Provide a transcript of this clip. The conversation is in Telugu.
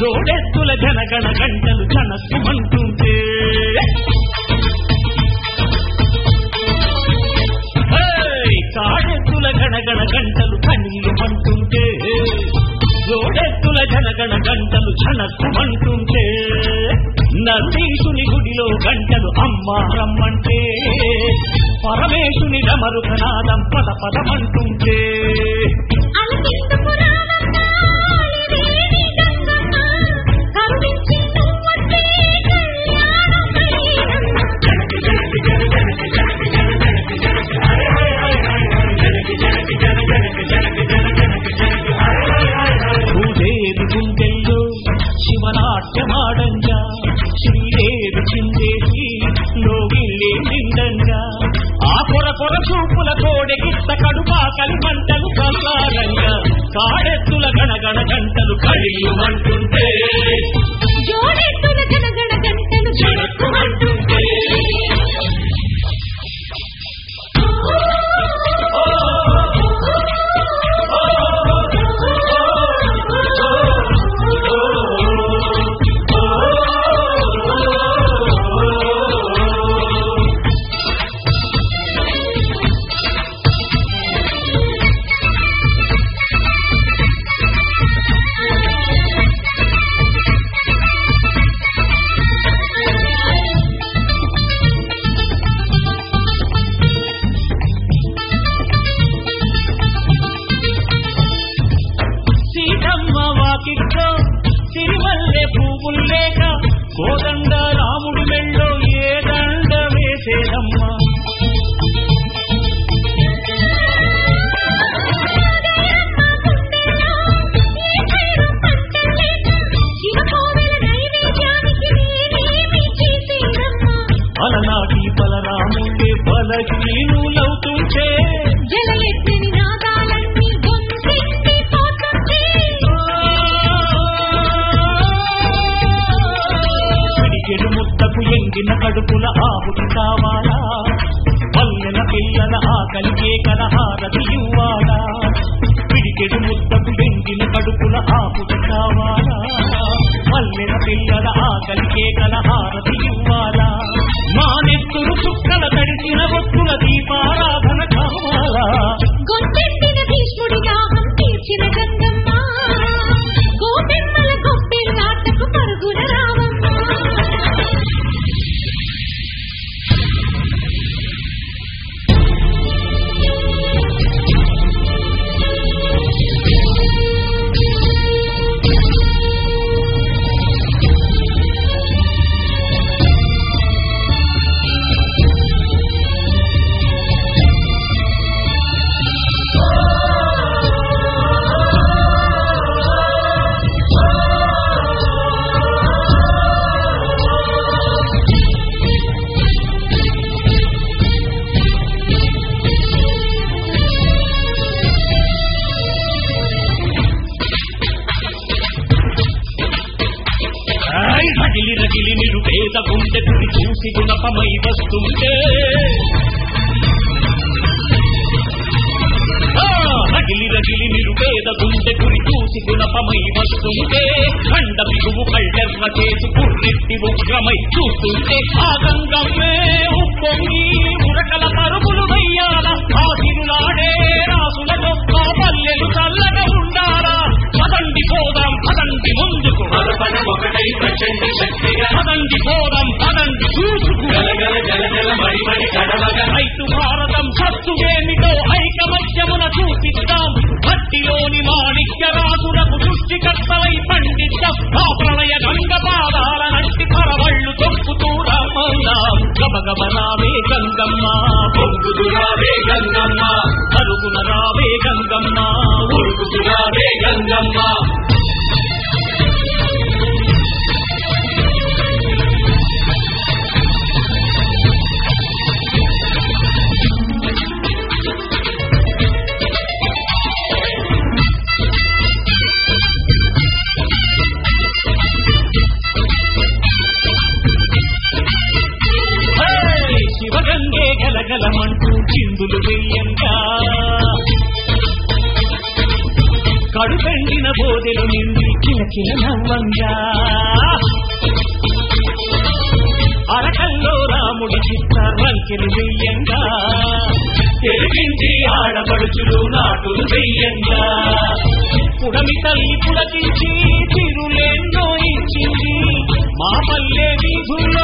జోడెత్తుల జనగణ గంటలు జనస్సుమంటుంటే ఏయ్! కాడెత్తుల గణగణ గంటలు కనీయమంటుంటే జోడెత్తుల జనగణ గంటలు జనస్సుమంటుంటే నందీశుని గుడిలో గంటలు అమ్మ రమ్మంటే పరమేశుని రమరుఖనాదం పద పదమంటుంటే అలకిందుకు రావమ్మా, అలివేలి గంగమ్మ, కరుణించి నువ్వొస్తే కళ్యాణం కయ్యమ్మ. భూదేవి గుండెల్లో శివనాట్యమాడంగా శ్రీదేవి చిందేసి లోగిల్లే నిండంగా ఆ కొర కొర చూపుల కోడెగిత్త కడుపా కలిమంటలు కల్లారంగా కాడెత్తుల గణగణ గంటలు కలియుమంటుంటే జోడెత్తుల జనగణ గంటలు జనక్కుమంటుంటే. సీతమ్మ వాకిట్లో సిరిమల్లె పువ్వులు లేక కోదండ రాముడి మెళ్ళో ఏ దండ వేసేదమ్మా శివకోవెల నైవేద్యానికి నేనేమి చేసేదమ్మా? అలనాటి బలరాముడే బలహీనులవుతుంటే జల ఎత్తని నాదాలన్నీ గొంతెత్తి పోతుంటే పిడికెడు ముద్దకు ఎంగిన కడుపుల ఆవుకి కావాలా పల్లెల పిల్లల ఆకలి కేకల హారతి ఇవ్వాలా పిడికెడు ముద్దకు ఎంగిన కడుపుల ఆవుకి కావాలా పల్లెల పిల్లల ఆకలి కేకల హారతి ఇవ్వాలా మానెత్తురు చుక్కల తడిసిన ఒత్తుల దీపారాధన కావాలా గొంతెత్తిన భీష్ముడి దాహం తీర్చిన గంగమ్మ గోపెమ్మల గొప్పిల్లాటకు పరుగున రావమ్మ ఆయ్ రగిలి రగిలి నిరుపేద గుండె గురి చూసి గుణపమై వస్తుంటే ఆ, రగిలి రగిలి నిరుపేద గుండె గురి చూసి గుణపమై వస్తుంటే ఖండ బిగువు కళ్ళెర్ర చేసి కుర్రెట్టి ఉగ్రమై చూస్తుంటే ఆ గంగమ్మే ఉప్పొంగి ఉరకల పరుగులు వెయ్యాల ఆ తిరునాడే రాసుల గొప్ప పల్లెలు చల్లగా ఉండాలా పదండి పోదాం పదండి ముందుకు ఒకటై ప్రచండ శక్తిగా పదండి పోదాం పదండి చూసుకు గలగల జలజల మడిమడి కడవగా రైతు భారతం సత్తువేమిటో ఐకమత్యమున చూపిద్దాం భక్తిలోని మాణిక్య రాసులకు సృష్టికర్తలై పండిద్దాం ఆ ప్రళయ గంగ పాదాల నట్టి పరవళ్ళు తొక్కుతూ రామన్నాం గబగబ రావే గంగమ్మ పొంగుతురావే గంగమ్మ పరుగున రావే గంగమ్మ ఉరుకుతురావే గంగమ్మ హే! శివగంగే గలగలమంటూ చిందులు వెయ్యంగా కడుపెండిన బోదెలు నిండి కిలకిల నవ్వంగా అరకల్లో రాముడి చిత్త రంకెలు వెయ్యంగా తెలుగింటి ఆడపడుచులు నాటులు వెయ్యంగా పుడమి తల్లి పులకించి తిరులేందో ఇచ్చింది మా పల్లె వీధుల్లో